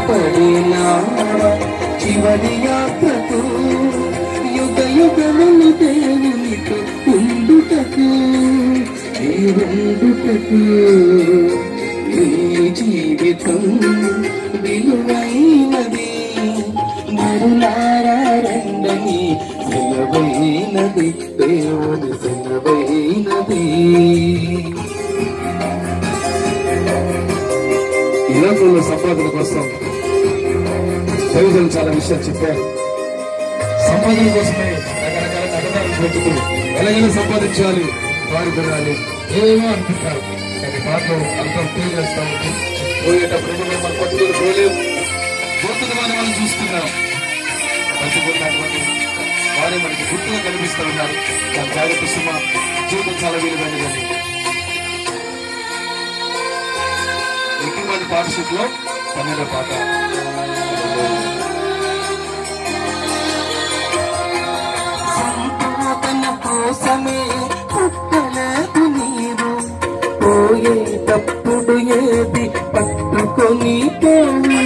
సిద్ధపడినా చివరి యాత్రకు యుగ యుగములు దేవునితో ఉండుటకు ఈ ఉండుటకు నీ జీవితం విలువైనది మరులారా రండని సెలవైనది దేవుని సెలవైనది ఈ లోకంలో సంపాదన కోసం ప్రయోజనం చాలా విషయాలు చెప్పారు సంపాదన కోసమే రకరకాల నగరాలు వెతుకు ఎలాగైనా సంపాదించాలి వారి తినాలి ఏమో అనుకుంటారు కానీ పాటలో అర్థం తెలియజేస్తా ఉంది పోయేటప్పుడు కూడా మన పట్టుదల పోలేము పోతున్న వారిని మనం చూస్తున్నాం పంచుకున్నటువంటి వారే మనకి గుర్తుగా కనిపిస్తూ ఉన్నారు దాని జాగ్రత్త సుమ జీవితం చాలా విలువైనదని ఎక్కువ మంది పాఠశాలలో పన్నెండో పాట సంపాదన కోసమే పుట్టలేదు నీరు పోయేటప్పుడు ఏది పట్టుకొని పోవు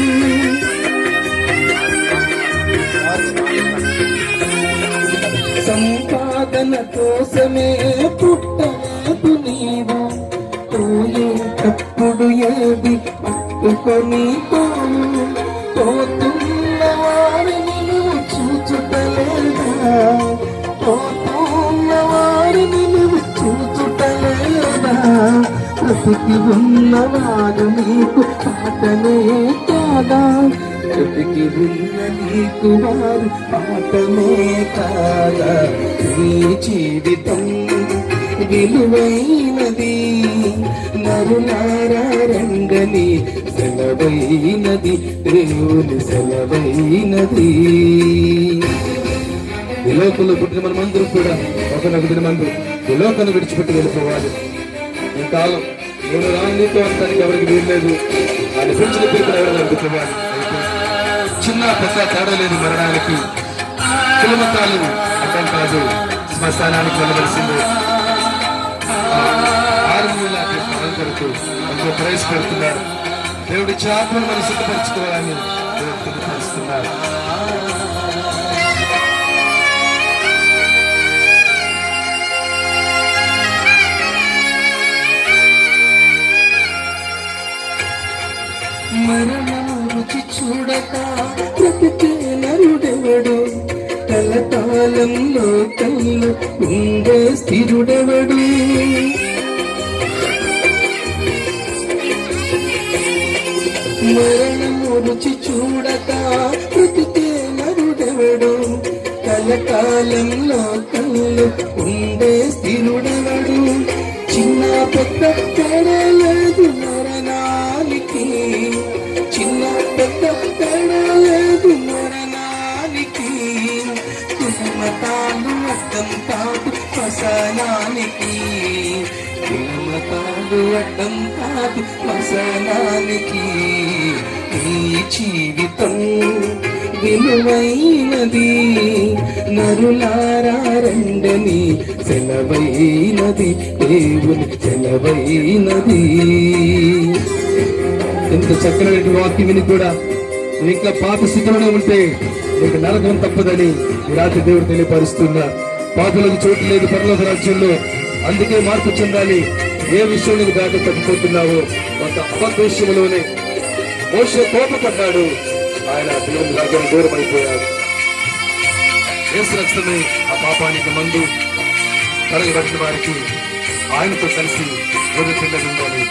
సంపాదన కోసమే పుట్టలేదు నీవు పోయేటప్పుడు ఏది పట్టుకొని పోవు పోతున్న వారిని నువ్వు చూచుటలేదా పోతున్న వారిని నువ్వు చూచుటలేదా బ్రతికి ఉన్నవారు నీకు పాటనే కాదా బ్రతికి ఉన్న నీకు వారు పాటనే కాదా నీ జీవితం విలువైనది నరులారా రంగని సెలవైనది దేవుని సెలవైనది ఈ లోకంలో పుట్టిన మనమందరం కూడా ఒకనొక దినమందు ఈ లోకాన్ని విడిచిపెట్టి వెళ్ళిపోవాలి ఈ కాలం నేను రాను నీతో అంటానికి ఎవరికి వీల్లేదు ఆయన పెంచిన పిలుపుని ఎవరైనా అందుకోవాలి చిన్న పెద్ద తేడా లేదు మరణానికి కులమతాలు అడ్డం కాదు శ్మశానానికి వెళ్ళవలసిందే ఆర్మీల కొరకు అందులో ప్రవేశపెడుతున్నారు దేవుడి ఆత్మను మనం సిద్ధపరచుకోవాలని దేవుడు తెలియపరుస్తున్నారు మరణము రుచి చూడక బ్రతికే నరుడెవడు కలకాలంలో కళ్ళు ఉండే స్థిరుడెవడు మరణము రుచి చూడక బ్రతికే నరుడెవడు కలకాలంలో కళ్ళు ఉండే స్థిరుడెవడు చిన్న పెద్ద తేడలేదు మరణానికి చిన్న పెద్ద తేడలేదు మరణానికి కులమతాలు అడ్డం కాదు శ్మశానానికి కులమతాలు అడ్డం కాదు శ్మశానానికి ఈ జీవితం విలువైనది నరులారా రండని సెలవైనది దేవుని సెలవైనది ఎంత చక్కనైన వాక్యం విని కూడా నువ్వు ఇంకా పాత స్థితిలోనే ఉంటే నీకు నరకం తప్పదని ఈ రాత్రి దేవుడు తెలియపరుస్తున్నా పాతలకు చోటు లేదు పరలోక రాజ్యంలో అందుకే మార్పు చెందాలి ఏ విషయం నీకు దాటి తప్పిపోతున్నావో కొంత అబద్ధ విషయంలోనే మోస కోపపడ్డాడు ఆయన దేవుని రాజ్యం దూరం అయిపోయాడు యేసు రక్తమే ఆ పాపానికి మందు కలగబడిన వారికి ఆయనతో కలిసి గొర్రె పిల్లలు ఉండాలి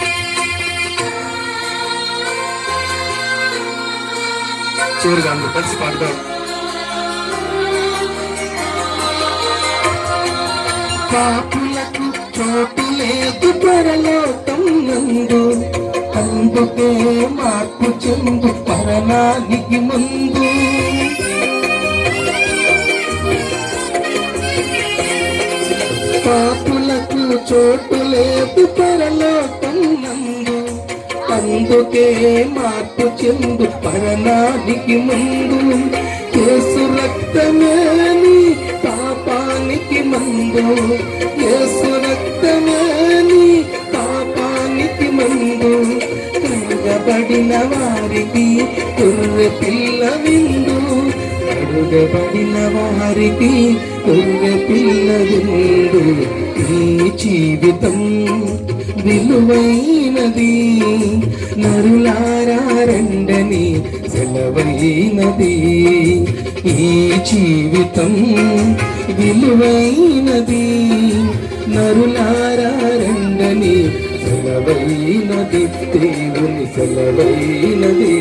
చివరిగా అందరూ కలిసి పాడదాం పాపులకు చోటు లేదు పరలోకం నందు అందుకే మార్పు చెందు పరమానికి ముందు పాపులకు చోటు లేదు పరలోకం నందు అందుకే మార్పు చెందు పరనానికి ముందు కేసు రక్తమేని పాపానికి మందు కేసు రక్తమేని పాపానికి మందు అడుగబడిన వారికి కుర్రె పిల్ల విందు అడుగబడిన వారికి కుర్రె పిల్ల విందు ఈ జీవితం విలువైనది నరులారా రెండని సెలవైనది ఈ జీవితం విలువైనది నరులారా రెండని సెలవైనది దేవుని సెలవైనది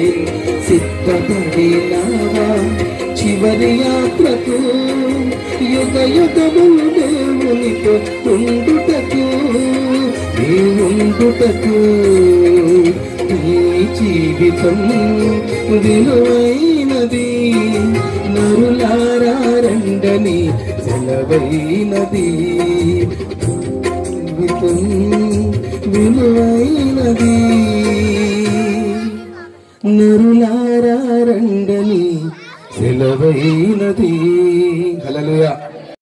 సిద్ధపడినావా చివరి యాత్రకు యుగ యుగములు దేవునితో ఉండుటకు ఈ ఉండుటకు ఈ జీవితం విలువైనది నరులారా రెండని సెలవైనది జీవితం విలువైనది నరులారా రండని సెలవైనది హల్లెలూయా